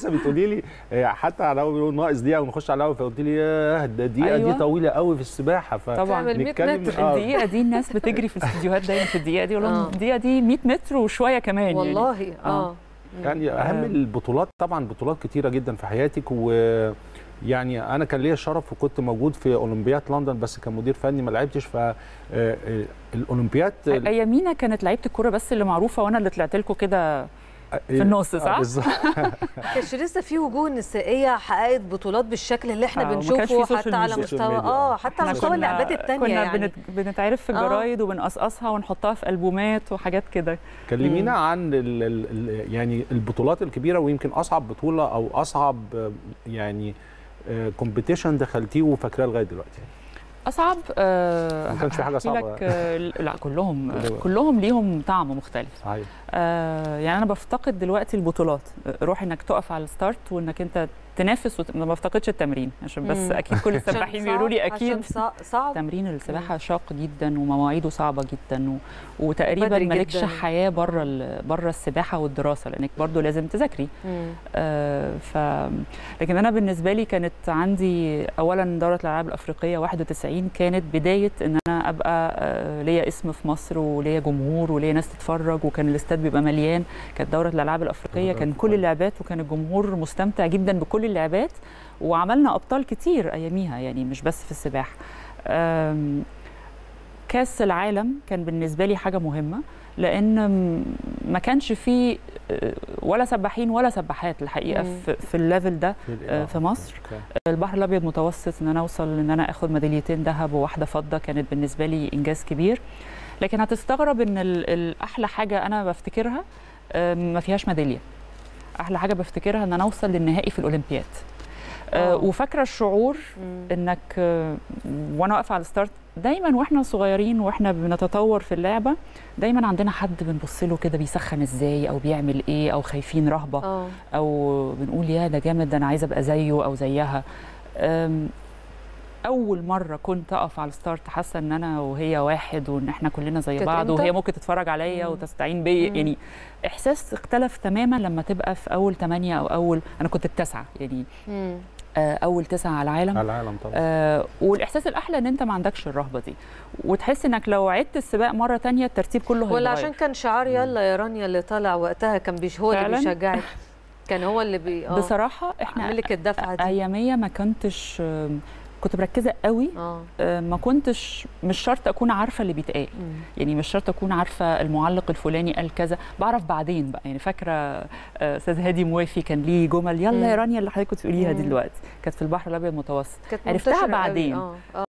لسه بتقولي لي آه، حتى على اول بيقول ناقص دقيقه ونخش على الاول فقلت لي ياه ده الدقيقه أيوة. دي طويله قوي في السباحه ف طبعا تعمل 100 نتكلم- متر. آه، الدقيقه دي الناس بتجري في الاستديوهات دايما في الدقيقه دي يقول لهم آه. الدقيقه دي 100 متر وشويه كمان يعني والله اه آه. يعني اهم آه. البطولات طبعا بطولات كتيره جدا في حياتك و يعني انا كان ليا الشرف وكنت موجود في اولمبياد لندن بس كمدير فني ما لعبتش ف آه، آه، الاولمبياد ايامينا كانت لعيبه الكوره بس اللي معروفه وانا اللي طلعت لكم كده في النص، صح؟ آه، بالظبط كانش لسه في وجوه نسائيه حققت بطولات بالشكل اللي احنا آه، وما كانش بنشوفه في حتى social على media. مستوى social media. اه حتى على إحنا مستوى كنا- اللعبات التانية كنا يعني بنت... بنتعرف في آه. الجرايد وبنقصقصها ونحطها في البومات وحاجات كده كلمينا عن ال ال ال يعني البطولات الكبيره ويمكن اصعب بطوله او اصعب آه، يعني كومبيتيشن دخلتيه وفاكراه لغايه دلوقتي اصعب آه ما كانش في حاجة هحكي صعبة. لك آه لا كلهم آه، كلهم. كلهم ليهم طعم مختلف صحيح آه يعني انا بفتقد دلوقتي البطولات آه، روح انك تقف على الستارت وانك انت تنافس وت... ما بفتقدش التمرين عشان بس مم. اكيد كل السباحين عشان بيقولوا لي صعب- اكيد عشان صع- صعب تمرين السباحه شاق جدا ومواعيده صعبه جدا و... وتقريبا بدري مالكش جداً. حياه بره ال... بره السباحه والدراسه لانك برضو لازم تذاكري مم. آه، ف لكن انا بالنسبه لي كانت عندي اولا دوره الالعاب الافريقيه 91 كانت بدايه ان انا ابقى آه، ليا اسم في مصر وليا جمهور وليا ناس تتفرج وكان الاستاد بيبقى مليان كانت دوره الالعاب الافريقيه كان كل اللعبات وكان الجمهور مستمتع جدا بكل اللعبات وعملنا ابطال كتير اياميها يعني مش بس في السباحه آم، كاس العالم كان بالنسبه لي حاجه مهمه لان م- ما كانش فيه آه، ولا سباحين ولا سباحات الحقيقه مم. في, في الليفل ده آه، في مصر أوكي. البحر الابيض متوسط ان انا اوصل ان انا اخد ميداليتين ذهب وواحده فضه كانت بالنسبه لي انجاز كبير لكن هتستغرب ان ال- ال- احلى حاجه انا بفتكرها آه، ما فيهاش ميداليه احلى حاجه بفتكرها ان انا اوصل للنهائي في الاولمبياد آه، آه. وفاكره الشعور مم. انك آه، وانا واقفه على الستارت دايما واحنا صغيرين واحنا بنتطور في اللعبه دايما عندنا حد بنبص له كده بيسخن ازاي او بيعمل ايه او خايفين رهبه اه او بنقول يا ده جامد ده انا عايزه ابقى زيه او زيها أم، اول مره كنت اقف على الستارت حاسه ان انا وهي واحد وان احنا كلنا زي كانت بعض إمتى؟ وهي ممكن تتفرج عليا مم. وتستعين بيا مم. يعني احساس اختلف تماما لما تبقى في اول ثمانية او اول انا كنت التاسعه يعني مم. آه، اول تسعه على العالم على العالم طبعا آه والاحساس الاحلى ان انت ما عندكش الرهبه دي وتحس انك لو عدت السباق مره تانية الترتيب كله ولا هيتغير. عشان كان شعار يلا يا رانيا اللي طالع وقتها كان بيش هو اللي فعلاً؟ بيشجعك كان هو اللي بي اه بصراحه احنا عامل لك الدفعه دي اياميه ما كنتش آم، كنت مركزه قوي اه آه، ما كنتش مش شرط اكون عارفه اللي بيتقال مم. يعني مش شرط اكون عارفه المعلق الفلاني قال كذا بعرف بعدين بقى يعني فاكره آه، استاذ هادي موافي كان ليه جمل مم. يلا يا رانيا اللي حضرتك كنت تقوليها دي مم. دلوقتي كانت في البحر الابيض المتوسط كانت عرفتها منتشرة قوي. بعدين. اه اه